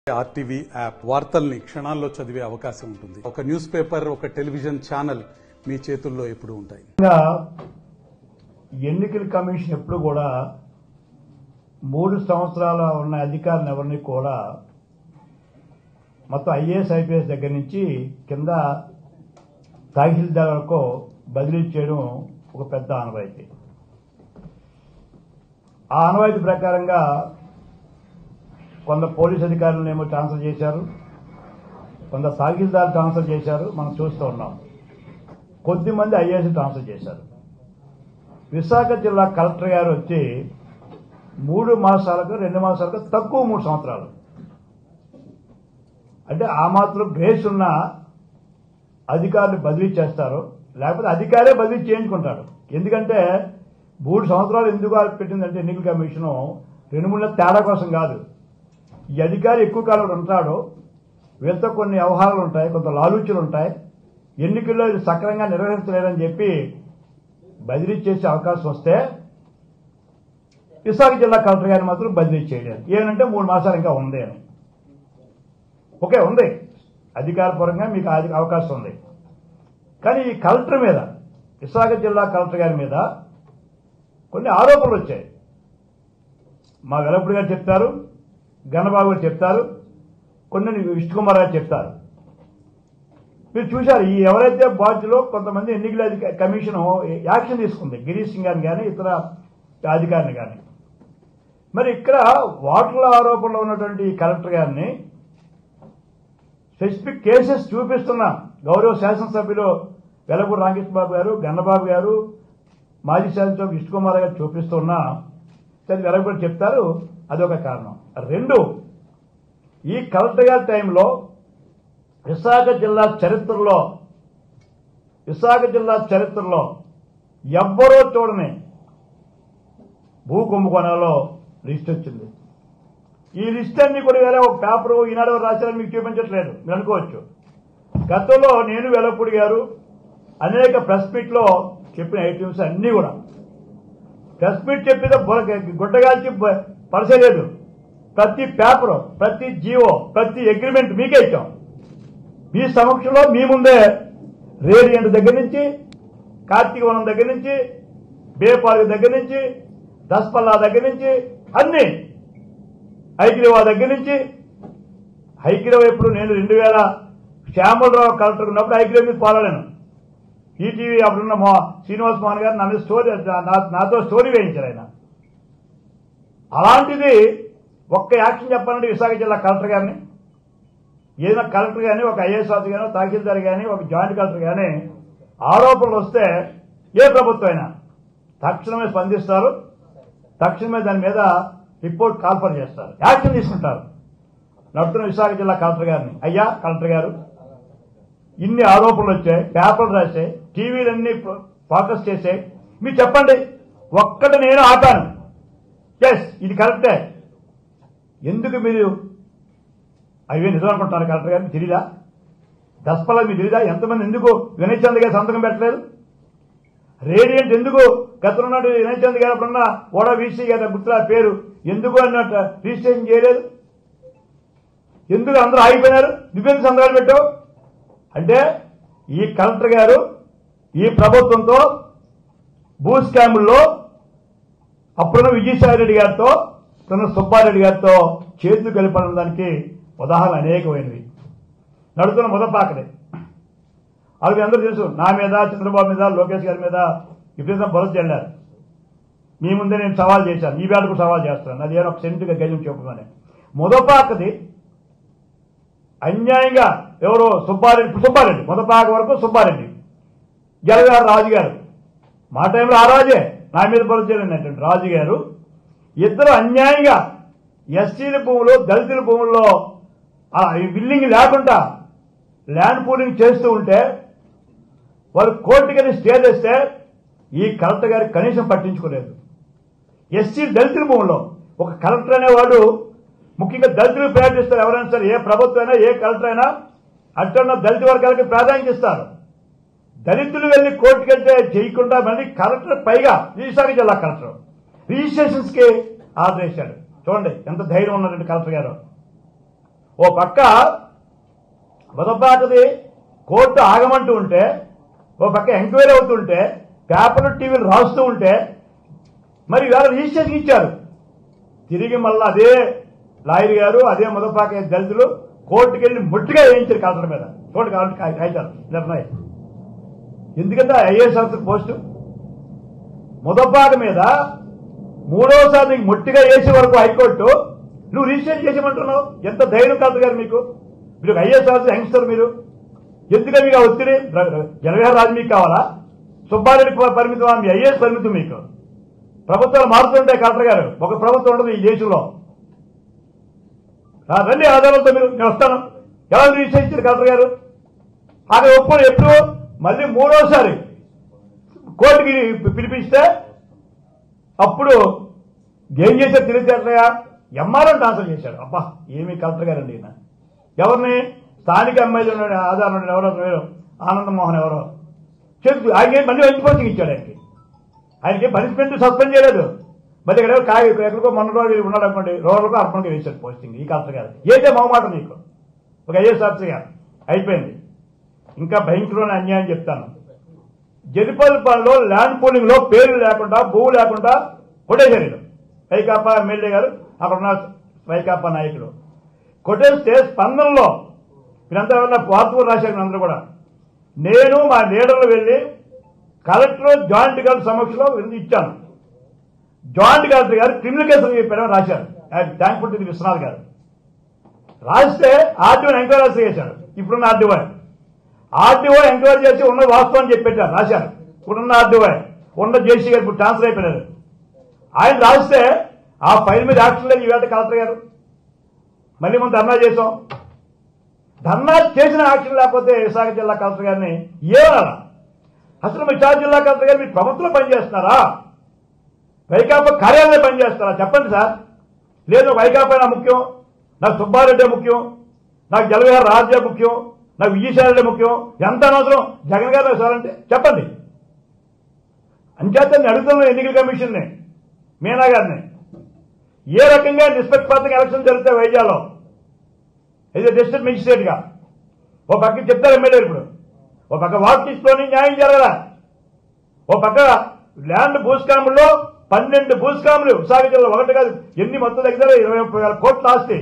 RTV app వార్తల్ని క్షణాల్లో చదివే అవకాశం ఉంటుంది ఒక న్యూస్ పేపర్ ఒక టెలివిజన్ ఛానల్ మీ చేతుల్లో ఎప్పుడూ ఉంటాయి ముఖ్యంగా ఎన్నికల కమిషన్ ఎప్పుడు కూడా మూడు సంవత్సరాల ఉన్న అధికారులను ఎవరిని కూడా మొత్తం ఐఏఎస్ ఐపీఎస్ దగ్గర నుంచి కింద తహసీల్దార్ వరకు బదిలీ చేయడం ఒక పెద్ద ఆనవాయితీ ఆ ఆనవాయితీ ప్రకారంగా కొంత పోలీస్ అధికారులను ఏమో ట్రాన్స్ఫర్ చేశారు కొంత తహసీల్దార్ ట్రాన్స్ఫర్ చేశారు మనం చూస్తూ ఉన్నాం కొద్ది మంది ఐఏఎస్ ట్రాన్స్ఫర్ చేశారు విశాఖ జిల్లా కలెక్టర్ గారు వచ్చి మూడు మాసాలకు రెండు మాసాలకు తక్కువ మూడు సంవత్సరాలు అంటే ఆ మాత్రం గ్రేస్ ఉన్న అధికారులు బదిలీ చేస్తారు లేకపోతే అధికారే బదిలీ చేయించుకుంటాడు ఎందుకంటే మూడు సంవత్సరాలు ఎందుకు పెట్టిందంటే ఎన్నికల కమిషను రెండు మూడు నెలల తేడా కోసం కాదు ఈ అధికారి ఎక్కువ కాలం ఉంటాడు వీళ్ళతో కొన్ని వ్యవహారాలు ఉంటాయి కొంత లాలూచులు ఉంటాయి ఎన్నికల్లో ఇది సక్రమంగా నిర్వహించలేదని చెప్పి బదిలీ చేసే అవకాశం వస్తే విశాఖ జిల్లా కలెక్టర్ గారిని మాత్రం బదిలీ చేయలేదు ఏమంటే మూడు మాసాలు ఇంకా ఉంది అని ఓకే ఉంది అధికారపరంగా మీకు అది అవకాశం ఉంది కానీ ఈ కలెక్టర్ మీద విశాఖ జిల్లా కలెక్టర్ గారి మీద కొన్ని ఆరోపణలు వచ్చాయి మా వెలపుడు గారు చెప్తారు గణబాబు గారు చెప్తారు కొన్ని విష్ణుకుమార్ గారు చెప్తారు మీరు చూశారు ఈ ఎవరైతే బాధ్యులో కొంతమంది ఎన్నికల అధిక- కమిషన్ యాక్షన్ తీసుకుంది గిరీష్ సింగ్ గారిని కానీ ఇతర అధికారిని కానీ మరి ఇక్కడ ఓటర్ల ఆరోపణలో ఉన్నటువంటి ఈ కలెక్టర్ గారిని స్పెసిఫిక్ కేసెస్ చూపిస్తున్నాం గౌరవ శాసనసభ్యులు వెలపూడి రామకృష్ణ బాబు గారు గన్నబాబు గారు మాజీ శాసనసభ విష్ణుకుమార్ గారు చూపిస్తున్నా సరే వెలపూడి చెప్తారు అదొక కారణం రెండు ఈ కలెక్టర్ గారి టైంలో విశాఖ జిల్లా చరిత్రలో విశాఖ జిల్లా చరిత్రలో ఎవ్వరూ చూడని భూ కుంభకోణంలో లిస్ట్ వచ్చింది ఈ లిస్ట్ అన్ని కూడా వేరే ఒక పేపర్ ఈనాడు రాశారని మీకు చూపించట్లేదు మీరు అనుకోవచ్చు గతంలో నేను వెలపూడి గారు అనేక ప్రెస్ మీట్ లో చెప్పిన ఐటమ్స్ అన్ని కూడా ప్రెస్ మీట్ చెప్పిన గుడ్డగాల్చి పరచలేదు ప్రతి పేపర్ ప్రతి జీవో ప్రతి అగ్రిమెంట్ మీకే ఇచ్చాం మీ సమక్షంలో మీ ముందే రేడియంట్ దగ్గర నుంచి కార్తీక వనం దగ్గర నుంచి బేపార్క్ దగ్గర నుంచి దస్పల్లా దగ్గర నుంచి అన్ని హైగ్రీవా దగ్గర నుంచి హైగ్రీవా ఎప్పుడు నేను రెండు వేల శ్యామలరావు కలెక్టర్ ఉన్నప్పుడు హైగ్రీవా మీద పోరాడాను ఈటీవీ అప్పుడున్న మా శ్రీనివాస్ మోహన్ గారు నన్ను స్టోరీ నా- నాతో స్టోరీ వేయించారు ఆయన అలాంటిది ఒక్క యాక్షన్ చెప్పాలంటే విశాఖ జిల్లా కలెక్టర్ గారిని ఏదైనా కలెక్టర్ కానీ ఒక ఐఏఎస్ ఆఫీసర్ కానీ తహసీల్దార్ కానీ ఒక జాయింట్ కలెక్టర్ కానీ ఆరోపణలు వస్తే ఏ ప్రభుత్వం అయినా తక్షణమే స్పందిస్తారు తక్షణమే దాని మీద రిపోర్ట్ కాల్ఫర్ చేస్తారు యాక్షన్ తీసుకుంటారు నడుతున్న విశాఖ జిల్లా కలెక్టర్ గారిని అయ్యా కలెక్టర్ గారు ఇన్ని ఆరోపణలు వచ్చాయి పేపర్లు రాశాయి టీవీలన్నీ ఫోకస్ చేసాయి మీరు చెప్పండి ఒక్కటి నేను ఆపాను ఎస్ ఇది కరెక్టే ఎందుకు మీరు అవే నిజం అనుకుంటున్నారు కలెక్టర్ గారిని తెలియదా దస్పల మీకు తెలియదా ఎంతమంది ఎందుకు వినయ్ చంద్ గారు సంతకం పెట్టలేదు రేడియంట్ ఎందుకు గతంలో నాడు వినయ్ చంద్ గారు అప్పుడున్న ఓడా వీసీ గారి గుర్తుల పేరు ఎందుకు అన్నట్టు రిజిస్ట్రేషన్ చేయలేదు ఎందుకు అందరూ ఆగిపోయినారు నువ్వెందుకు సంతకాలు పెట్టావు అంటే ఈ కలెక్టర్ గారు ఈ ప్రభుత్వంతో భూ స్కాముల్లో అప్పుడున్న విజయసాయి రెడ్డి గారితో తన సుబ్బారెడ్డి గారితో చేతులు కలిపడం దానికి ఉదాహరణ అనేకమైనవి నడుతున్న మొదపాకడే అవి మీ అందరూ తెలుసు నా మీద చంద్రబాబు మీద లోకేష్ గారి మీద విపరీతం భరోసా చెల్లారు మీ ముందే నేను సవాల్ చేశాను ఈ వేళకు సవాల్ చేస్తాను అది ఏదో ఒక సెంటుగా గజం చెప్పమని మొదపాకది అన్యాయంగా ఎవరో సుబ్బారెడ్డి సుబ్బారెడ్డి మొదపాక వరకు సుబ్బారెడ్డి జలగారు రాజు గారు మా టైంలో ఆ రాజే నా మీద పరిచయం రాజు గారు ఇద్దరు అన్యాయంగా ఎస్సీల భూములు దళితుల భూముల్లో ఆ ఈ బిల్డింగ్ లేకుండా ల్యాండ్ పూలింగ్ చేస్తూ ఉంటే వాళ్ళు కోర్టుకి స్టే చేస్తే ఈ కలెక్టర్ గారు కనీసం పట్టించుకోలేదు ఎస్సీ దళితుల భూముల్లో ఒక కలెక్టర్ అనేవాడు ముఖ్యంగా దళితులకు ప్రయాణిస్తారు ఎవరైనా సరే ఏ ప్రభుత్వం అయినా ఏ కలెక్టర్ అయినా అట్టున్న దళిత వర్గాలకి ప్రాధాన్యత ఇస్తారు దళితులు వెళ్లి కోర్టుకు వెళ్తే చేయకుండా మళ్ళీ కలెక్టర్ పైగా విశాఖ జిల్లా కలెక్టర్ రిజిస్ట్రేషన్స్ కి ఆర్డర్ వేశాడు చూడండి ఎంత ధైర్యం ఉన్నదండి కలెక్టర్ గారు ఓ పక్క మొదపాటది కోర్టు ఆగమంటూ ఉంటే ఓ పక్క ఎంక్వైరీ అవుతుంటే పేపర్లు టీవీలు రాస్తూ ఉంటే మరి ఇవాళ రిజిస్ట్రేషన్ ఇచ్చారు తిరిగి మళ్ళీ అదే లాయర్ గారు అదే మొదపాక దళితులు కోర్టుకు వెళ్ళి ముట్టిగా వేయించారు కలెక్టర్ మీద చూడండి కాబట్టి కాయ- కాగితాలు నిర్ణయం ఎందుకంటే ఐఏఎస్ ఆఫీసర్ పోస్టు మొదపాక మీద మూడోసారి నీకు ముట్టిగా వేసే వరకు హైకోర్టు నువ్వు రిజిస్టర్ చేసేమంటున్నావు ఎంత ధైర్యం కలెక్టర్ గారు మీకు మీరు ఐఏఎస్ ఆఫీసర్ యంగ్స్టర్ మీరు ఎందుకని మీకు ఆ ఒత్తిడి జనవిహార రాజు మీకు కావాలా సుబ్బారెడ్డి పరిమితం మీ ఐఏఎస్ పరిమితం మీకు ప్రభుత్వాలు మారుతుంటాయి కలెక్టర్ గారు ఒక ప్రభుత్వం ఉండదు ఈ దేశంలో ఆ, రండి ఆధారాలతో మీరు నేను వస్తాను ఎలా రిజిస్టర్ ఇచ్చారు కలెక్టర్ గారు అది ఒప్పుడు ఎప్పుడు మళ్ళీ మూడోసారి కోర్టుకి పిలిపిస్తే అప్పుడు ఏం చేశారు తెలియజేటగా ఎంఆర్ఓ ట్రాన్స్ఫర్ చేశాడు అబ్బా ఏమి కలెక్టర్ గారండి ఈయన ఎవరిని స్థానిక ఎమ్మెల్యే ఉన్నాడు, ఆధార్ ఉన్నాడు, ఎవరో వేరు ఆనందమోహన్ ఎవరో చెప్పు ఆయన మళ్ళీ మంచి పోస్టింగ్ ఇచ్చాడు ఆయనకి ఆయనకి పనిష్మెంట్ సస్పెండ్ చేయలేదు మళ్ళీ ఇక్కడ కాయ ఎక్కడికో మొన్న రోజు ఉన్నాడు అనుకోండి రోడ్లకు అర్పణగా వేశాడు పోస్టింగ్ ఈ కలెక్టర్ గారు ఏదే మొహమాట నీకు ఒక ఐఏఎస్ ఆఫీసర్ గారు అయిపోయింది ఇంకా భయంకరమైన అన్యాయం చెప్తాను జరిపల్లిపాడులో ల్యాండ్ పూలింగ్ లో పేర్లు లేకుండా భూమి లేకుండా కొట్టేశారు వీళ్ళు. వైకాపా ఎమ్మెల్యే గారు అక్కడ ఉన్న వైకాపా నాయకులు కొట్టేస్తే స్పందనలో మీరంతా ఎవరన్నా వార్తలు రాశారు అందరూ కూడా నేను మా లీడర్లు వెళ్ళి కలెక్టర్ జాయింట్ కలెక్టర్ సమక్షంలో వెళ్ళి ఇచ్చాను జాయింట్ కలెక్టర్ గారు క్రిమినల్ కేసులు చెప్పారని రాశారు థ్యాంక్ఫుల్ టు విశ్వనాథ్ గారు రాస్తే ఆర్డీఓ ఎంక్వైరీ చేశారు ఇప్పుడున్న ఆర్డీఓ ఆర్డీఓ ఎంక్వైరీ చేసి ఉన్న వాస్తవం అని చెప్పారు రాశారు ఇప్పుడున్న ఆర్డీఓ ఉన్న జేసీ గారు ఇప్పుడు ట్రాన్స్ఫర్ అయిపోయినారు ఆయన రాస్తే ఆ ఫైల్ మీద యాక్షన్ లేదు ఈవేళ కలెక్టర్ గారు మళ్ళీ మనం ధర్నా చేసాం ధర్నా చేసిన యాక్షన్ లేకపోతే విశాఖ జిల్లా కలెక్టర్ గారిని ఏమనాలా అసలు విశాఖ జిల్లా కలెక్టర్ గారు మీరు ప్రభుత్వంలో పనిచేస్తున్నారా వైకాపా కార్యాలయం పనిచేస్తారా చెప్పండి సార్ లేదు వైకాపా నా ముఖ్యం నాకు సుబ్బారెడ్డి ముఖ్యం నాకు జలవిహార రాజ్య ముఖ్యం నాకు విజయసాయి ముఖ్యం ఎంత అనవసరం జగన్ గారు సార్ అంటే చెప్పండి అంచేత నేను అడుగుతున్న ఎన్నికల కమిషన్ని మీనా గారిని ఏ రకంగా నిష్పక్షపాతంగా ఎలక్షన్ జరుగుతాయి వైజాగ్లో ఇది డిస్ట్రిక్ట్ మెజిస్ట్రేట్ గా ఓ పక్క చెప్తారు ఎమ్మెల్యే ఇప్పుడు ఓ పక్క వాకిస్లోని న్యాయం జరగదా ఓ పక్క ల్యాండ్ భూస్కాముల్లో పన్నెండు భూస్కాములు విశాఖ జిల్లా ఒకటి కాదు ఎన్ని మొత్తం దగ్గర ఇరవై ముప్పై వేల కోట్ల ఆస్తి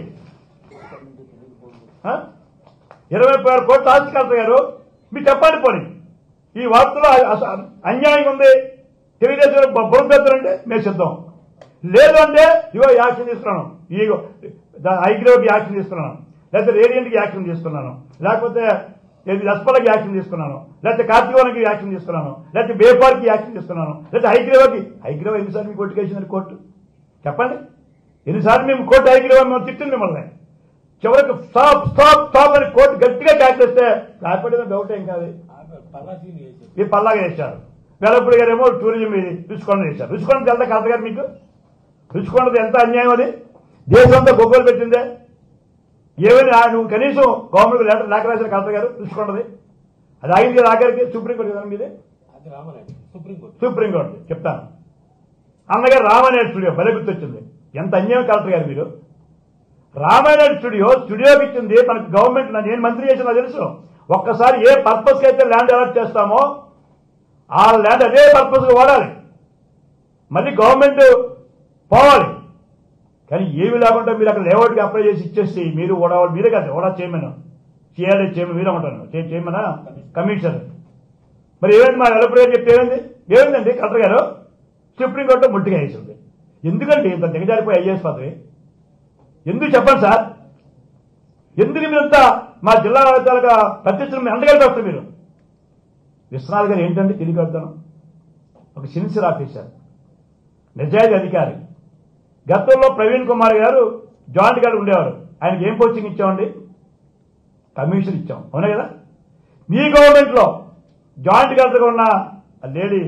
ఆ? ఇరవై ముప్పై వేల కోట్ల ఆస్తి కలెక్టర్ గారు మీరు చెప్పండి పోనీ ఈ వార్తలో అస- అన్యాయం ఉంది తెలుగుదేశం బురదెత్తారంటే మేము సిద్ధం లేదు అంటే ఇగో యాక్షన్ తీసుకున్నాను ఇగో హైగ్రేవ్కి యాక్షన్ తీసుకున్నాను లేకపోతే రేడియంట్కి యాక్షన్ తీసుకున్నాను లేకపోతే ఏది రస్పలకి యాక్షన్ తీసుకున్నాను లేకపోతే కార్తీవనకి యాక్షన్ తీసుకున్నాను లేకపోతే బేపార్కి యాక్షన్ తీసుకున్నాను లేకపోతే హైగ్రేవ్కి హైగ్రేవ్ ఎన్నిసార్లు మీకు కొట్టుకేసిందని కోర్టు చెప్పండి ఎన్నిసార్లు మేము కోర్టు హైగ్రేవ్ మేము తిట్టింది మిమ్మల్ని చివరికి స్టాప్ స్టాప్ స్టాప్ అని కోర్టు గట్టిగా క్యాచేస్తే రాకపోతే డౌట్ ఏం కాదు ఈ పల్లాగా వేశారు వెలప్పుడు గారేమో టూరిజం ఇది రుచికొండ వేశారు రుచికొండ తెలుదా కలెక్టర్ గారు మీకు రుచికొండది ఎంత అన్యాయం అది దేశంతో గొప్పలు పెట్టిందే ఏమైనా ఆ నువ్వు కనీసం గవర్నమెంట్ లెటర్ లేఖ రాసిన కలెక్టర్ గారు రుచికొండది అది ఆగింది కదా ఆఖరికి సుప్రీంకోర్టు కదా మీది అది రామనాయుడు సుప్రీంకోర్టు సుప్రీంకోర్టు చెప్తాను అన్నగారు రామానాయుడు స్టూడియో భలే గుర్తొచ్చింది ఎంత అన్యాయం కలెక్టర్ గారు మీరు రామానాయుడు స్టూడియో స్టూడియోకి ఇచ్చింది మనకు గవర్నమెంట్ నా- నేను మంత్రి చేసిన తెలుసు ఒక్కసారి ఏ పర్పస్కి అయితే ల్యాండ్ అలాట్ చేస్తామో ఆ ల్యాండ్ అదే పర్పస్ వాడాలి మళ్ళీ గవర్నమెంట్ పోవాలి కానీ ఏమి లేకుండా మీరు అక్కడ లేఅవుట్కి అప్లై చేసి ఇచ్చేసి మీరు ఓడవాలి మీరే కాదు ఓడా చేయమని చేయాలి చేయమని మీరే ఉంటాను చేయమనా కమిషనర్ మరి ఏమైంది మా వెలపరేట్ చెప్తే ఏమైంది ఏమైందండి కలెక్టర్ గారు సుప్రీంకోర్టు ముట్టిగా వేసింది ఎందుకండి ఇంత దిగజారిపోయి ఐఏఎస్ పదవి ఎందుకు చెప్పండి సార్ ఎందుకు మీరంతా మా జిల్లా తాలూకా ప్రత్యక్షం ఎంతగలిపి వస్తారు మీరు విశ్వనాథ్ గారు ఏంటంటే తిరిగి వెళ్తాను ఒక సిన్సియర్ ఆఫీసర్ నిజాయితీ అధికారి గతంలో ప్రవీణ్ కుమార్ గారు జాయింట్ గారు ఉండేవారు ఆయనకి ఏం కోచింగ్ ఇచ్చామండి కమిషన్ ఇచ్చాం అవునా కదా మీ గవర్నమెంట్ లో జాయింట్ కలెక్టర్గా ఉన్న ఆ లేడీ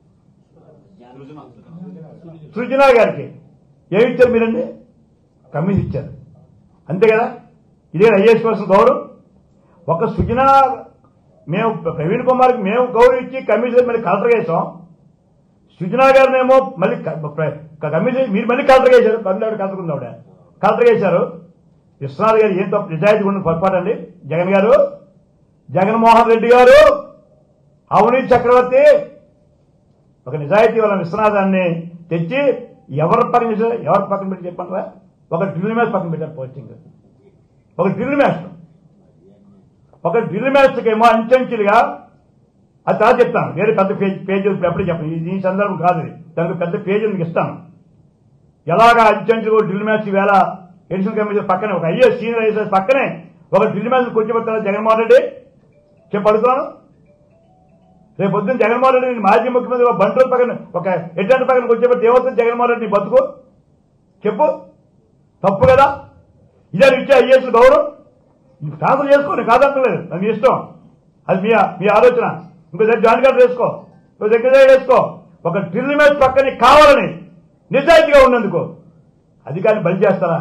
సృజన గారికి ఏమి ఇచ్చారు మీరండి కమిషన్ ఇచ్చారు అంతే కదా ఇదే ఐఏఎస్ పర్సన్ గౌరవం ఒక సృజన మేము ప్రవీణ్ కుమార్కి మేము గౌరవం ఇచ్చి కమిషన్ మళ్ళీ కలెక్టర్ చేసాం సృజన గారినేమో మళ్ళీ క- ప్ర- కమిషన్ మీరు మళ్ళీ కలెక్టర్ చేశారు తమిళనాడు కలెక్టర్ ఉంది ఆవిడ కలెక్టర్ చేశారు విశ్వనాథ్ గారు ఏం తప్పు నిజాయితీ ఉన్న పొరపాటు అండి జగన్ గారు జగన్మోహన్ రెడ్డి గారు అవినీతి చక్రవర్తి ఒక నిజాయితీ వాళ్ళ విశ్వనాథాన్ని తెచ్చి ఎవరి పక్కన చేశారు? ఎవరి పక్కన పెట్టి చెప్పంటారా ఒక డ్రిల్ మ్యాచ్ పక్కన పెట్టారు పోస్టింగ్ ఒక డ్రిల్ మ్యాచ్ ఒక డ్రిల్ మ్యాచ్కి ఏమో అంచెంచులుగా అది తర్వాత చెప్తాను వేరే పెద్ద పేజ్ పేజ్ ఎప్పుడు చెప్పను ఇది ఈ సందర్భం కాదు ఇది దానికి పెద్ద పేజ్ మీకు ఇస్తాను ఎలాగా అంచెంచులు డ్రిల్ మ్యాచ్ వేళ ఎడిషనల్ కమిషన్ పక్కనే ఒక ఐఏఎస్ సీనియర్ ఐఎస్ఎస్ పక్కనే ఒక డ్రిల్ మ్యాచ్ కూర్చోబెడతారా జగన్మోహన్ రెడ్డి చెప్పి అడుగుతున్నాను రేపు పొద్దున్న జగన్మోహన్ రెడ్డి మాజీ ముఖ్యమంత్రి ఒక బంట్రోల్ పక్కన ఒక ఎట్లాంటి పక్కన కూర్చోబెడితే ఏమవుతుంది జగన్మోహన్ రెడ్డి నీ బతుకు చెప్పు తప్పు కదా ఇదే ఇచ్చే ఐఏఎస్ గౌరవం ట్రాన్స్ఫర్ చేసుకోండి కాదంటలేదు అది మీ ఇష్టం అది మీ మీ ఆలోచన ఇంకో దగ్గర జాయిన్ కార్డు వేసుకో ఇంకో దగ్గర వేసుకో ఒక డ్రిల్ మ్యాచ్ పక్కనే కావాలని నిజాయితీగా ఉన్నందుకు అధికారిని బలి చేస్తారా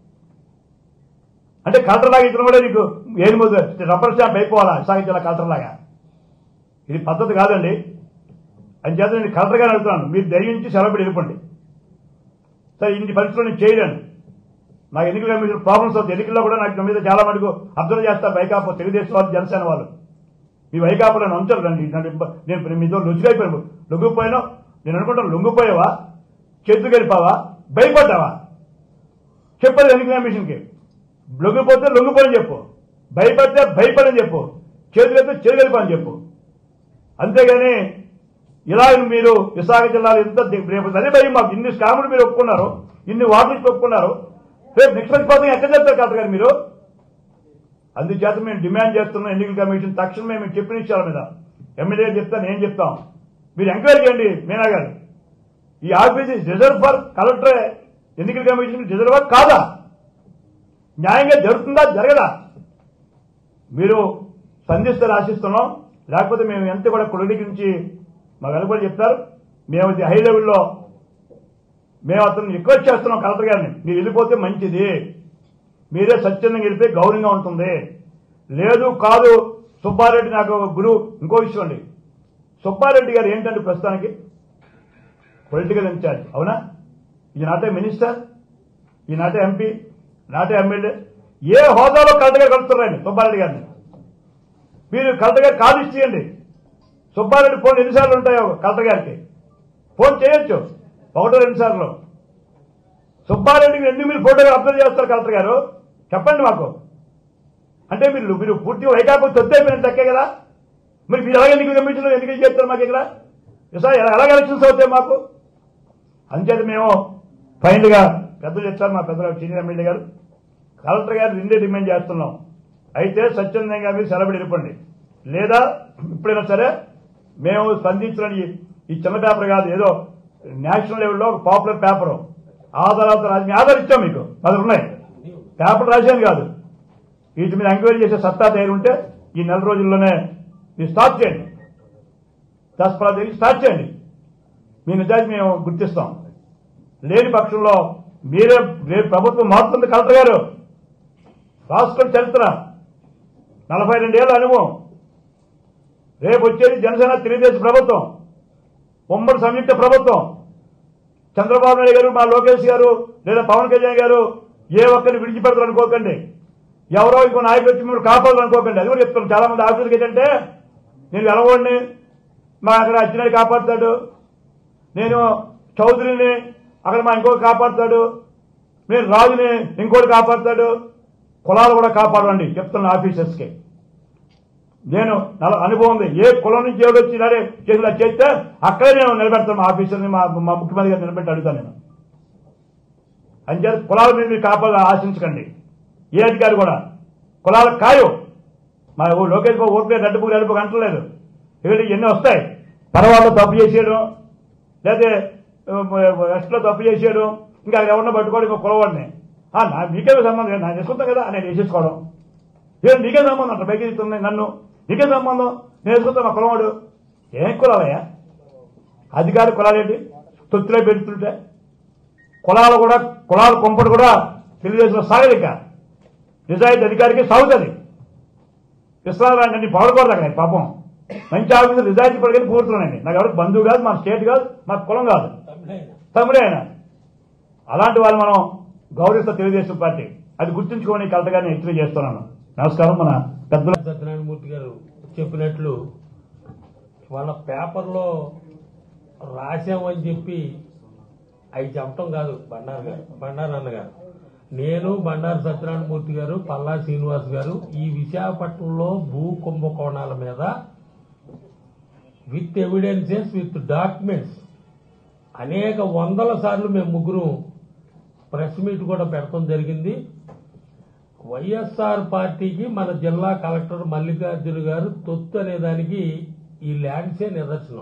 అంటే కలెక్టర్ లాగా ఇతను కూడా నీకు ఏది ముందు రబ్బర్ స్టాంప్ అయిపోవాలా విశాఖ జిల్లా కలెక్టర్ లాగా ఇది పద్ధతి కాదండి అని చేత నేను కలెక్టర్ గారు అడుగుతున్నాను మీరు దయించి సెలవు పెట్టి వెళ్ళిపోండి సరే ఇన్ని పరిస్థితులు నేను చేయలేను నాకు ఎన్నికల కమిషన్ ప్రాబ్లమ్స్ అవుతాయి ఎన్నికల్లో కూడా నాకు నా మీద చాలా మటుకు అబ్జర్వ్ చేస్తారు వైకాపా తెలుగుదేశం వాళ్ళు జనసేన వాళ్ళు మీ వైకాపాలో ఉంచరు రండి నన్ను ఇబ్బ- నేను మీతో లొచ్చుకైపోయాను లొంగిపోయాను నేను అనుకుంటాను లొంగిపోయావా చేతులు గడిపావా భయపడ్డావా చెప్పదు ఎన్నికల కమిషన్కి లొంగిపోతే లొంగిపోని చెప్పు భయపడితే భయపడని చెప్పు చేతులు అయితే చేతులు గడిపని చెప్పు అంతేగాని ఇలా మీరు విశాఖ జిల్లాలో ఎంత ది- రేపు అదే భయం మాకు ఇన్ని స్కాములు మీరు ఒప్పుకున్నారు ఇన్ని వార్డులు ఒప్పుకున్నారు రేపు నిష్పక్షపాతం ఎక్కడ చెప్తారు కాదు గారు మీరు అందుచేత మేము డిమాండ్ చేస్తున్నాం ఎన్నికల కమిషన్ తక్షణమే మేము చెప్పిన విషయాల మీద ఎమ్మెల్యే చెప్తాను ఏం చెప్తాం మీరు ఎంక్వైరీ చేయండి మీనా గారు ఈ ఆఫీస్ రిజర్వ్ ఫర్ కలెక్టర్ ఎన్నికల కమిషన్ రిజర్వ్ కాదా న్యాయంగా జరుగుతుందా జరగదా మీరు స్పందిస్తారని ఆశిస్తున్నాం లేకపోతే మేము ఎంత కూడా క్రోడీకరించి మా వెనకబడి చెప్తారు మేము ఇది హై లెవెల్లో మేము అతను రిక్వెస్ట్ చేస్తున్నాం కలెక్టర్ గారిని మీరు వెళ్ళిపోతే మంచిది మీరే స్వచ్ఛందంగా వెళ్తే గౌరవంగా ఉంటుంది లేదు కాదు సుబ్బారెడ్డి నాకు ఒక గురువు ఇంకో విషయం అండి సుబ్బారెడ్డి గారు ఏంటంటే ప్రస్తుతానికి పొలిటికల్ ఇన్ఛార్జ్ అవునా ఇది నాటే మినిస్టర్ ఈ నాటే ఎంపీ నాటే ఎమ్మెల్యే ఏ హోదాలో కరెక్ట్గా కలుపుతున్నారండి సుబ్బారెడ్డి గారిని మీరు కరెక్ట్గా కాల్ ఇచ్చేయండి సుబ్బారెడ్డి ఫోన్ ఎన్నిసార్లు ఉంటాయో కలెక్టర్ గారికి ఫోన్ చేయొచ్చు ఒకటో రెండు సార్లు సుబ్బారెడ్డికి ఎందుకు మీరు ఫోటోగా అబ్జర్వ్ చేస్తారు కలెక్టర్ గారు చెప్పండి మాకు అంటే మీరు మీరు పూర్తిగా వైకాపా తొత్తైపోయిన తక్కే కదా మరి మీరు ఎలాగ ఎన్నికలు కమిషన్లో ఎన్నికలు చేస్తారు మాకు ఇక్కడ సార్ ఎలాగ ఎలక్షన్స్ అవుతాయి మాకు అంచేత మేము ఫైనల్గా పెద్దలు చెప్తారు మా పెద్దలు సీనియర్ ఎమ్మెల్యే గారు కలెక్టర్ గారు రెండే డిమాండ్ చేస్తున్నాం అయితే స్వచ్ఛందంగా మీరు సెలవు వెళ్ళిపోండి లేదా ఇప్పుడైనా సరే మేము స్పందించడం ఈ- ఈ చిన్న పేపర్ కాదు ఏదో నేషనల్ లెవెల్లో ఒక పాపులర్ పేపర్ ఆధారాలతో రాసి మీ ఆధార్ ఇచ్చాం మీకు అది ఉన్నాయి పేపర్ రాశాను కాదు వీటి మీద ఎంక్వైరీ చేసే సత్తా తయారు ఉంటే ఈ నెల రోజుల్లోనే మీరు స్టార్ట్ చేయండి దసరా దగ్గర స్టార్ట్ చేయండి మీ నిజాన్ని మేము గుర్తిస్తాం లేని పక్షంలో మీరే రేపు ప్రభుత్వం మారుతుంది కలెక్టర్ గారు రాసుకొని చరిత్ర నలభై రెండేళ్ల అనుభవం రేపు వచ్చేది జనసేన తెలుగుదేశం ప్రభుత్వం ఉమ్మడి సంయుక్త ప్రభుత్వం చంద్రబాబు నాయుడు గారు మా లోకేష్ గారు లేదా పవన్ కళ్యాణ్ గారు ఏ ఒక్కరిని విడిచిపెడతారు అనుకోకండి ఎవరో ఇంకో నాయకుడు వచ్చి మీరు కాపాడారు అనుకోకండి అది కూడా చెప్తాను చాలా మంది ఆఫీసర్కి ఏంటంటే నేను వెలవడిని మా అక్కడ అచ్చినాడు కాపాడుతాడు నేను చౌదరిని అక్కడ మా ఇంకోటి కాపాడుతాడు నేను రాజుని ఇంకోటి కాపాడుతాడు కులాలు కూడా కాపాడండి చెప్తున్న ఆఫీసర్స్కి నేను నల అనుభవం ఉంది ఏ కులం నుంచి ఎవరు వచ్చి ఇలాగే చేసినా చేస్తే అక్కడే నేను నిలబెడతాను మా ఆఫీసర్ని మా మా ముఖ్యమంత్రి గారిని నిలబెట్టి అడుగుతాను నేను అంచేత కులాల మీద మీరు కాపాడాలని ఆశించకండి ఏ అధికారి కూడా కులాలకు కాయో మా ఓ లోకేష్ బాబు ఓట్లేదు రెడ్డి బుక్ రెడ్డి బుక్ అంటలేదు ఇక్కడ ఎన్ని వస్తాయి పర్వాలో తప్పు చేసేయడం లేదా వెస్ట్లో తప్పు చేసేయడం ఇంకా అక్కడ ఎవరినో పట్టుకోవడం ఇంకో కులవాడిని ఆ, నా మీకే సంబంధం లేదు, నేను చేసుకుంటాను కదా అని నేను వేసేసుకోవడం ఏ నీకే సంబంధం అంట పైకి ఇస్తుంది నన్ను నీకే సంబంధం నేను వేసుకుంటా మా కులవాడు ఏం కులాలయ్యా అధికారి కులాలేంటి తొత్తులే పెడుతుంటే కులాలు కూడా కులాల కొంపడు కూడా తెలుగుదేశంలో సాగదు ఇక నిజాయితీ అధికారికి సాగుతుంది ఇస్లాం అన్ని పడకూడదు అక్కడ పాపం మంచి ఆఫీసులు నిజాయితీ పడితే పూర్తున్నాయండి నాకు ఎవరికి బంధువు కాదు మా స్టేట్ కాదు మా కులం కాదు తమిళైన తమ్ముడే ఆయన అలాంటి వాళ్ళు మనం గౌరవిస్తాం తెలుగుదేశం పార్టీ అది గుర్తుంచుకోమని కలెక్టర్ గారిని హెచ్చరిక చేస్తున్నాను నమస్కారం మన పెద్దల సత్యనారాయణమూర్తి గారు చెప్పినట్లు వాళ్ళ పేపర్లో రాశామని చెప్పి అవి చెప్పటం కాదు బండారు గారు బండారు అన్న గారు నేను బండారు సత్యనారాయణమూర్తి గారు పల్లా శ్రీనివాస్ గారు ఈ విశాఖపట్నంలో భూ కుంభకోణాల మీద విత్ ఎవిడెన్సెస్ విత్ డాక్యుమెంట్స్ అనేక వందల సార్లు మేము ముగ్గురు ప్రెస్ మీట్ కూడా పెడతాం జరిగింది వైఎస్ఆర్ పార్టీకి మన జిల్లా కలెక్టర్ మల్లికార్జున గారు తొత్తు అనే దానికి ఈ ల్యాండ్సే నిదర్శనం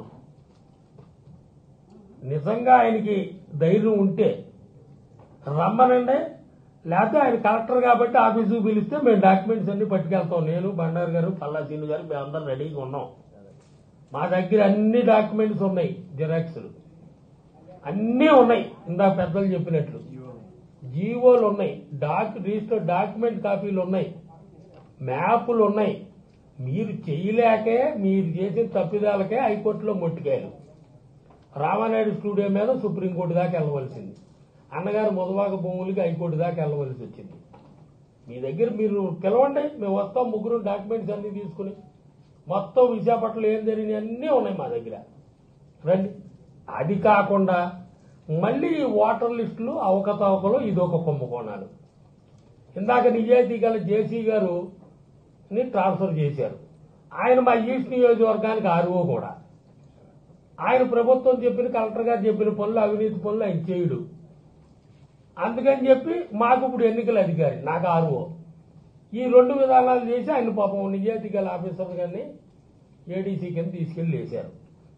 నిజంగా ఆయనకి ధైర్యం ఉంటే రమ్మనండి లేకపోతే ఆయన కలెక్టర్ కాబట్టి ఆఫీసుకు పిలిస్తే మేము డాక్యుమెంట్స్ అన్ని పట్టుకెళ్తాం నేను బండారు గారు పల్లా సీను గారు మేమందరం రెడీగా ఉన్నాం మా దగ్గర అన్ని డాక్యుమెంట్స్ ఉన్నాయి జిరాక్స్లు అన్నీ ఉన్నాయి ఇందాక పెద్దలు చెప్పినట్లు జీవోలు ఉన్నాయి డాక్ రిజిస్టర్ డాక్యుమెంట్ కాపీలు ఉన్నాయి మ్యాపులు ఉన్నాయి మీరు చేయలేకే మీరు చేసిన తప్పిదాలకే హైకోర్టులో మొట్టికాయలు రామానాయుడు స్టూడియో మీద సుప్రీంకోర్టు దాకా వెళ్ళవలసింది అన్నగారు మొదవాక భూములకి హైకోర్టు దాకా వెళ్ళవలసి వచ్చింది మీ దగ్గర మీరు పిలవండి మేము వస్తాం ముగ్గురు డాక్యుమెంట్స్ అన్ని తీసుకుని మొత్తం విశాఖపట్నంలో ఏం జరిగినాయి అన్నీ ఉన్నాయి మా దగ్గర రండి అది కాకుండా మళ్ళీ ఈ ఓటర్ లిస్టులు అవకతవకలు ఇదొక కుంభకోణాలు ఇందాక నిజాయితీ గల జేసీ గారు ని ట్రాన్స్ఫర్ చేశారు ఆయన మా ఈస్ట్ నియోజకవర్గానికి ఆర్ఓ కూడా ఆయన ప్రభుత్వం చెప్పిన కలెక్టర్ గారు చెప్పిన పనులు అవినీతి పనులు ఆయన చేయడు అందుకని చెప్పి మాకు ఇప్పుడు ఎన్నికల అధికారి నాకు ఆర్ఓ ఈ రెండు విధానాలు చేసి ఆయన పాపం నిజాయితీ గల ఆఫీసర్ గారిని ఏడీసీ కింద తీసుకెళ్లి వేశారు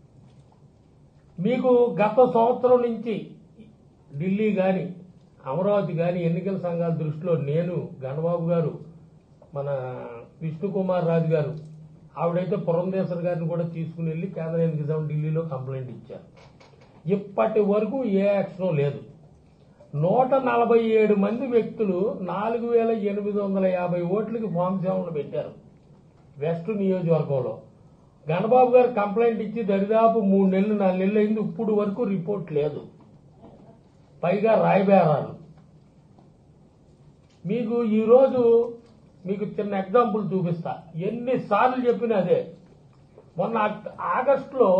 మీకు గత సంవత్సరం నుంచి ఢిల్లీ గాని అమరావతి గాని ఎన్నికల సంఘాల దృష్టిలో నేను గణబాబు గారు మన విష్ణుకుమార్ రాజు గారు ఆవిడైతే పురంధేశ్వర్ గారిని కూడా తీసుకుని వెళ్లి కేంద్ర ఎన్నికల సంఘం ఢిల్లీలో కంప్లైంట్ ఇచ్చారు ఇప్పటి వరకు ఏ యాక్షన్ లేదు నూట నలభై ఏడు మంది వ్యక్తులు నాలుగు వేల ఎనిమిది వందల యాభై ఓట్లకి ఫామ్ సెవెన్లు పెట్టారు వెస్ట్ నియోజకవర్గంలో గణబాబు గారు కంప్లైంట్ ఇచ్చి దరిదాపు మూడు నెలలు నాలుగు నెలలు అయింది ఇప్పుడు వరకు రిపోర్ట్ లేదు పైగా రాయబేరాలు మీకు ఈరోజు మీకు చిన్న ఎగ్జాంపుల్ చూపిస్తా ఎన్నిసార్లు చెప్పినా అదే మొన్న ఆగ- ఆగస్టులో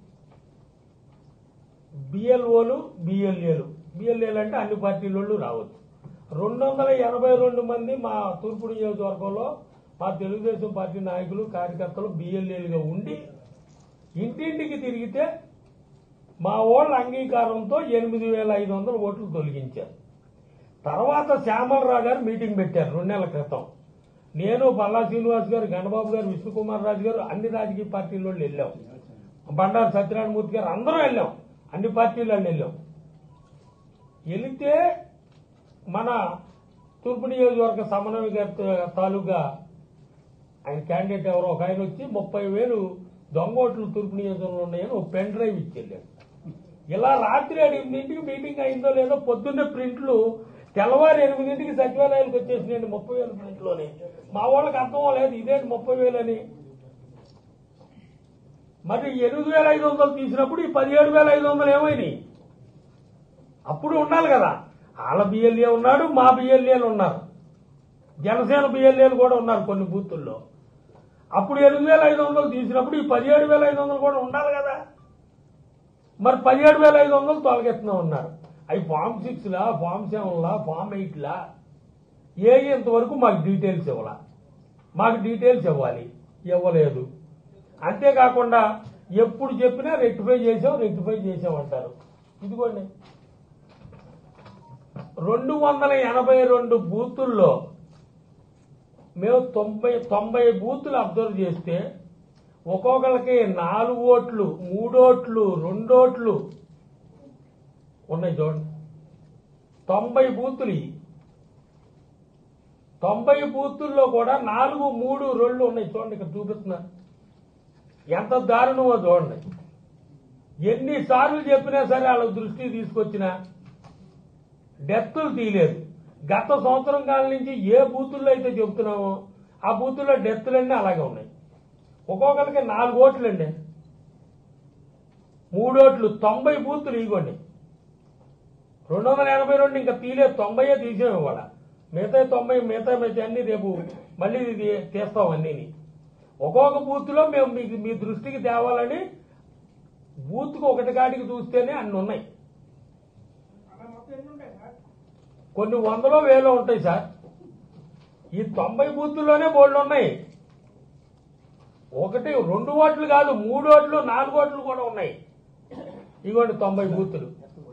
బిఎల్ఓలు బిఎల్ఏలు బిఎల్ఏలు అంటే అన్ని పార్టీల వాళ్ళు రావచ్చు రెండు వందల ఎనభై రెండు మంది మా తూర్పు నియోజకవర్గంలో మా తెలుగుదేశం పార్టీ నాయకులు కార్యకర్తలు బిఎల్ఏలుగా ఉండి ఇంటింటికి తిరిగితే మా ఓళ్ళ అంగీకారంతో ఎనిమిది వేల ఐదు వందల ఓట్లు తొలగించారు తర్వాత శ్యామలరావు గారు మీటింగ్ పెట్టారు రెండు నెలల క్రితం నేను పల్లా శ్రీనివాస్ గారు గణబాబు గారు విష్ణుకుమార్ రాజు గారు అన్ని రాజకీయ పార్టీల వాళ్ళు వెళ్ళాం బండారు సత్యనారాయణమూర్తి గారు అందరం వెళ్ళాం అన్ని పార్టీల వాళ్ళు వెళ్ళాం వెళితే మన తూర్పు నియోజకవర్గ సమన్వయ గారి తాలూకా ఆయన క్యాండిడేట్ ఎవరో ఒక ఆయన వచ్చి ముప్పై వేలు దొంగ ఓట్లు తూర్పు నియోజకవర్గంలో ఉన్నాయని ఒక పెన్ డ్రైవ్ ఇచ్చెళ్ళాడు ఇలా రాత్రి ఎనిమిదింటికి మీటింగ్ అయిందో లేదో పొద్దున్నే ప్రింట్లు తెల్లవారు ఎనిమిదింటికి సచివాలయానికి వచ్చేసినాయండి ముప్పై వేల ప్రింట్లోనే మా వాళ్ళకి అర్థం లేదు ఇదేంటి ముప్పై వేలని మరి ఎనిమిది వేల ఐదు వందలు తీసినప్పుడు ఈ పదిహేడు వేల ఐదు వందలు ఏమైనాయి అప్పుడు ఉండాలి కదా వాళ్ళ బిఎల్ఏ ఉన్నాడు మా బిఎల్ఏలు ఉన్నారు జనసేన బిఎల్ఏలు కూడా ఉన్నారు కొన్ని బూతుల్లో అప్పుడు ఎనిమిది వేల ఐదు వందలు తీసినప్పుడు ఈ పదిహేడు వేల ఐదు వందలు కూడా ఉండాలి కదా మరి పదిహేడు వేల ఐదు వందలు తొలగెత్తున్నా ఉన్నారు అవి ఫామ్ సిక్స్ లా ఫామ్ సెవెన్ లా ఫామ్ ఎయిట్ లా ఏ ఇంతవరకు మాకు డీటెయిల్స్ ఇవ్వాలా మాకు డీటెయిల్స్ ఇవ్వాలి ఇవ్వలేదు అంతేకాకుండా ఎప్పుడు చెప్పినా రెక్టిఫై చేసాం రెక్టిఫై చేసాం అంటారు ఇదిగోండి రెండు వందల ఎనభై రెండు బూతుల్లో మేము తొంభై తొంభై బూతులు అబ్జర్వ్ చేస్తే ఒక్కొక్కరికి నాలుగు ఓట్లు మూడోట్లు రెండోట్లు ఉన్నాయి చూడండి తొంభై బూతులు ఇవి. తొంభై బూతుల్లో కూడా నాలుగు మూడు రెండు ఉన్నాయి చూడండి ఇక్కడ చూపిస్తున్నారు ఎంత దారుణమో చూడండి ఎన్నిసార్లు చెప్పినా సరే వాళ్ళ దృష్టికి తీసుకొచ్చినా డెత్తులు తీయలేదు గత సంవత్సరం కాలం నుంచి ఏ బూతుల్లో అయితే చెబుతున్నామో ఆ బూతుల్లో డెత్తులన్నీ అలాగే ఉన్నాయి ఒక్కొక్కరికి నాలుగు ఓట్లండి మూడోట్లు తొంభై బూతులు ఇవ్వండి రెండు వందల ఎనభై రెండు ఇంకా తీయలేదు తొంభై తీసాం ఇవాళ మిగతా తొంభై మిగతా మిగతా అన్ని రేపు మళ్ళీ ఇది తీస్తాం అన్నీని ఒక్కొక్క బూత్లో మేము మీకు మీ దృష్టికి తేవాలని బూత్కి ఒకటి కాడికి చూస్తేనే అన్ని ఉన్నాయి కొన్ని వందలో వేలో ఉంటాయి సార్ ఈ తొంభై బూత్లోనే బోర్డులు ఉన్నాయి ఒకటి రెండు ఓట్లు కాదు మూడు ఓట్లు నాలుగు ఓట్లు కూడా ఉన్నాయి ఇదిగోండి తొంభై బూతులు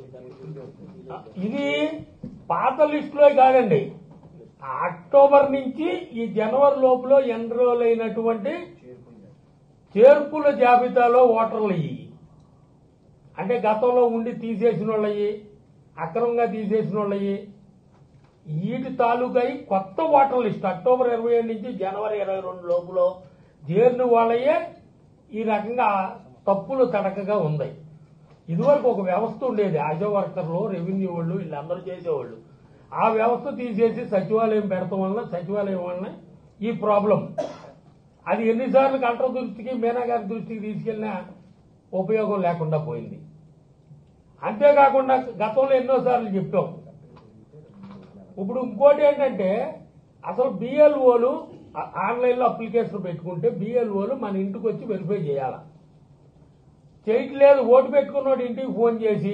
ఇది పాత లిస్టులో కాదండి అక్టోబర్ నుంచి ఈ జనవరి లోపల ఎన్రోల్ అయినటువంటి చేర్పుల జాబితాలో ఓటర్లు ఇవి అంటే గతంలో ఉండి తీసేసిన వాళ్ళయి అక్రమంగా తీసేసిన వాళ్ళయి వీటి తాలూకా ఈ కొత్త ఓటర్ లిస్ట్ అక్టోబర్ ఇరవై ఏడు నుంచి జనవరి ఇరవై రెండు లోపల చేరిన వాళ్ళయే ఈ రకంగా తప్పులు తడకగా ఉన్నాయి ఇదివరకు ఒక వ్యవస్థ ఉండేది ఆశా వర్కర్లు రెవెన్యూ వాళ్ళు వీళ్ళందరూ చేసేవాళ్ళు ఆ వ్యవస్థ తీసేసి సచివాలయం పెడతాం వలన సచివాలయం వలన ఈ ప్రాబ్లం అది ఎన్నిసార్లు కలెక్టర్ దృష్టికి మీనా గారి దృష్టికి తీసుకెళ్లినా ఉపయోగం లేకుండా పోయింది అంతేకాకుండా గతంలో ఎన్నోసార్లు చెప్పాం ఇప్పుడు ఇంకోటి ఏంటంటే అసలు బిఎల్ఓలు ఆన్లైన్లో అప్లికేషన్ పెట్టుకుంటే బిఎల్ఓలు మన ఇంటికి వచ్చి వెరిఫై చేయాలి చేయట్లేదు ఓటు పెట్టుకున్నోడు ఇంటికి ఫోన్ చేసి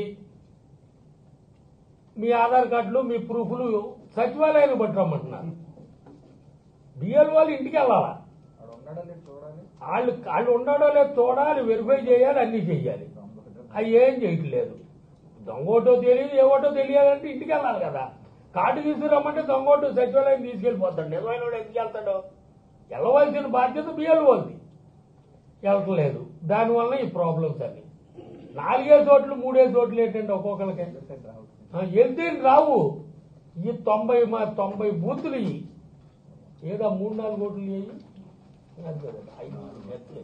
మీ ఆధార్ కార్డులు మీ ప్రూఫ్లు సచివాలయాన్ని బట్టి రమ్మంటున్నారు బిఎల్ఓలు ఇంటికి వెళ్ళాలా వాళ్ళు వాళ్ళు ఉండడో లేదు చూడాలి వెరిఫై చేయాలి అన్ని చేయాలి అవి ఏం చేయట్లేదు దొంగోటో తెలియదు ఏ ఓటో తెలియాలంటే ఇంటికి వెళ్ళాలి కదా కార్డు తీసుకురమ్మంటే దొంగోటు సచివాలయం తీసుకెళ్లిపోతాడు నిజమైన వాడు ఎందుకు వెళ్తాడు వెళ్ళవలసిన బాధ్యత బిఎల్ఓది వెళ్ళట్లేదు దానివల్ల ఈ ప్రాబ్లమ్స్ అన్ని నాలుగే చోట్లు మూడే చోట్లు ఏంటంటే ఒక్కొక్కరికి ఆ, వెళ్తే రావు ఈ తొంభై మా తొంభై బూతులు ఇవి ఏదో మూడు నాలుగు ఓట్లు ఇవి అంతే కదా, ఐదు, ఎట్లే.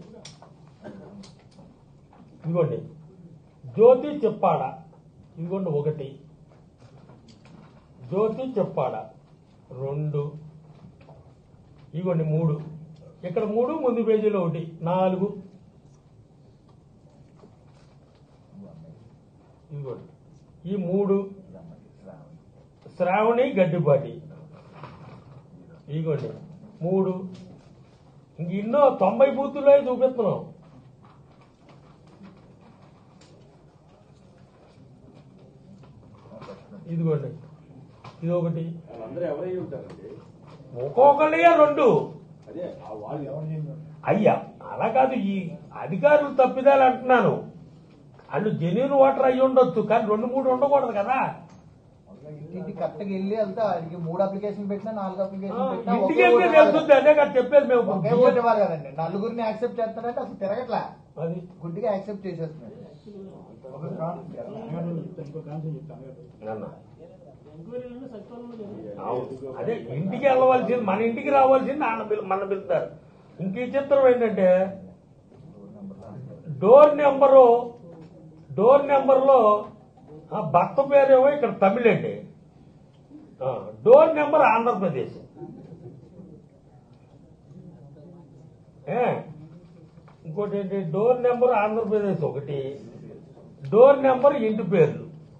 ఇదిగోండి జ్యోతి చెప్పాడ ఇదిగోండి ఒకటి జ్యోతి చెప్పాడ రెండు ఇదిగోండి మూడు ఇక్కడ మూడు ముందు పేజీలో ఒకటి నాలుగు ఇదిగోండి ఈ మూడు శ్రావణి గడ్డిపాటి ఇదిగోండి మూడు ఇంక ఎన్నో తొంభై బూతుల్లో చూపిస్తున్నాం ఇదిగోండి ఇది ఒకటి వాళ్ళందరూ ఎవరై ఉంటారండి ఒక్కొక్కళ్ళే రెండు అదే ఆ వాళ్ళు ఎవరు అయ్యా అలా కాదు ఈ అధికారులు తప్పిదాలు అంటున్నాను వాళ్ళు జెన్యున్ వాటర్ అయ్యి ఉండొచ్చు కానీ రెండు మూడు ఉండకూడదు కదా ఇంటింటి కరెక్ట్గా వెళ్ళి వెళ్తే ఆయనకి మూడు అప్లికేషన్ పెట్టినా నాలుగు ఆ, అప్లికేషన్ పెట్టినా ఇంటికి ఒకే వెళ్తే ఓటు ఇవ్వాలి. తెలుస్తుంది అదే కదా చెప్పేది మేము ఒకే ఇప్పుడు. ఓటు ఇవ్వాలి కదండి నలుగురిని యాక్సెప్ట్ చేస్తారంటే అసలు తిరగట్లా అది గుడ్డిగా యాక్సెప్ట్ చేసేస్తున్నారు నాన్న. అవును. అదే ఇంటికి వెళ్ళవలసింది మన ఇంటికి రావాల్సింది నాన్న పిలు మన పిలుస్తారు ఇంక ఈ చిత్రం ఏంటంటే డోర్ నెంబరు డోర్ నెంబర్లో ఆ భర్త పేరేమో ఇక్కడ తమిళ అండి ఆ, డోర్ నెంబర్ ఆంధ్రప్రదేశ్ ఏ ఇంకోటి ఏంటి డోర్ నెంబర్ ఆంధ్రప్రదేశ్ ఒకటి డోర్ నెంబర్ ఇంటి పేర్లు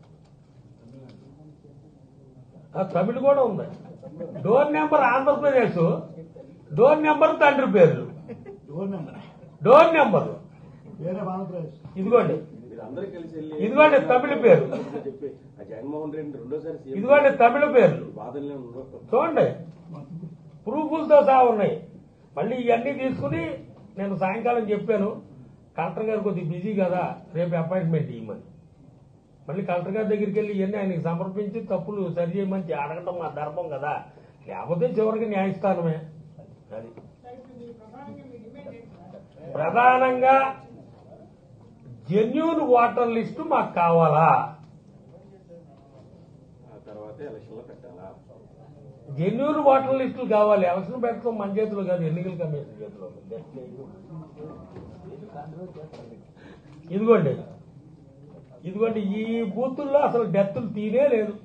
ఆ, తమిళ కూడా ఉంది door number Andhra Pradesh door number తండ్రి పేర్లు డోర్ నెంబర్ ఇదిగోండి మీరందరూ కలిసి వెళ్ళి ఇదిగోండి తమిళ పేరు చెప్పి ఆ జగన్మోహన్ రెడ్డి రెండోసారి సీఎం ఇదిగోండి తమిళ పేర్లు బాధలనే ఉండవు చూడండి ప్రూఫ్లతో సహా ఉన్నాయి మళ్ళీ ఇవన్నీ తీసుకుని నేను సాయంకాలం చెప్పాను కలెక్టర్ గారు కొద్దిగా బిజీ కదా రేపు అపాయింట్మెంట్ ఇవ్వమని మళ్ళీ కలెక్టర్ గారి దగ్గరికి వెళ్ళి ఇవన్నీ ఆయనకి సమర్పించి తప్పులు సరి చేయమని అడగటం మా ధర్మం కదా లేకపోతే చివరికి న్యాయస్థానమే అది ప్రధానంగా జెన్యూన్ వాటర్ లిస్టు మాకు కావాలా ఆ తర్వాత ఎలక్షన్ లో పెట్టాలా జెన్యూన్ వాటర్ లిస్టులు కావాలి ఎలక్షన్ పెట్టడం మన చేతిలో కాదు ఎన్నికల కమిషన్ చేతిలో ఉంది. ఇదిగోండి ఇదిగోండి ఈ బూతుల్లో అసలు డెత్తులు తీనే లేదు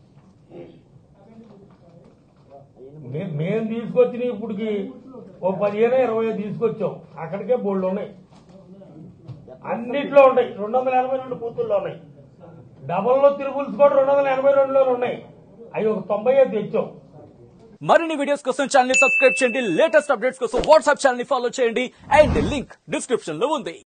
మే- మేము తీసుకొచ్చిన ఇప్పటికి ఓ పదిహేను ఇరవై తీసుకొచ్చాం అక్కడికే బోల్డ్ ఉన్నాయి అన్నిట్లో ఉన్నాయి రెండు వందల ఎనభై రెండు బూతుల్లో ఉన్నాయి డబల్లో తిరుగుల్స్ కూడా రెండు వందల ఎనభై రెండులో ఉన్నాయి అవి ఒక తొంభై తెచ్చాం మరిన్ని వీడియోస్ కోసం ఛానల్ సబ్స్క్రైబ్ చేయండి లేటెస్ట్ అప్డేట్స్ కోసం వాట్సాప్ ఛానల్ ఫాలో చేయండి అండ్ లింక్ డిస్క్రిప్షన్ లో ఉంది